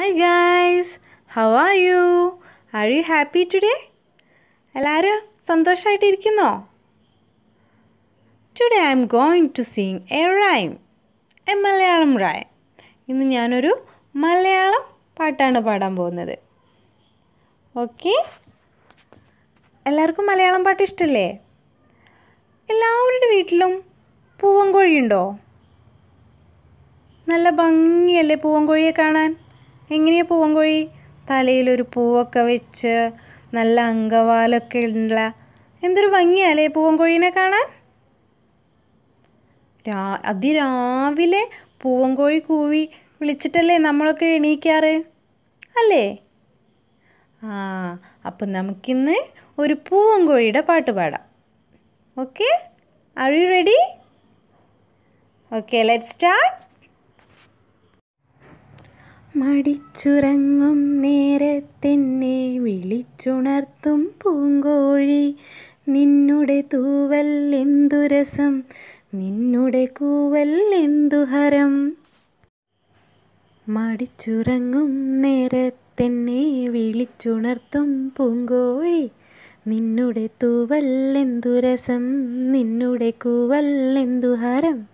Hi guys, how are you? Are you happy today? എല്ലാവരും സന്തോഷമായിട്ടിരിക്കുന്നോ today I'm going to sing a rhyme a Malayalam rhyme ഇന്ന് ഞാനൊരു മലയാളം പാട്ടാണ് പാടാൻ പോകുന്നത് ഓക്കെ എല്ലാവർക്കും മലയാളം പാട്ട് ഇഷ്ടമല്ലേ എല്ലാവരുടെ വീട്ടിലും പൂവൻകോഴിയുണ്ടോ നല്ല ഭംഗിയല്ലേ പൂവൻകോഴിയെ കാണാൻ എങ്ങനെയാണ് പൂവൻകോഴി തലയിലൊരു പൂവൊക്കെ വെച്ച് നല്ല അങ്കവാലൊക്കെ ഉള്ള എന്തൊരു ഭംഗിയല്ലേ പൂവൻകോഴീനെ കാണാൻ രാ അതിരാവിലെ പൂവൻകോഴി കൂവി വിളിച്ചിട്ടല്ലേ നമ്മളൊക്കെ എണീക്കാറ് അല്ലേ ആ അപ്പം നമുക്കിന്ന് ഒരു പൂവൻകോഴിയുടെ പാട്ട് പാടാം okay are you ready okay let start മടിച്ചുറങ്ങും നേരത്തെന്നെ വിളിച്ചുണർത്തും പൂങ്കോഴി നിന്നുടെ തൂവൽ എന്തു രസം നിന്നുടെ കൂവൽ എന്തു ഹരം മടിച്ചുറങ്ങും നേരത്തെന്നെ വിളിച്ചുണർത്തും പൂങ്കോഴി നിന്നുടെ തൂവൽ എന്തു രസം നിന്നുടെ കൂവൽ എന്തു ഹരം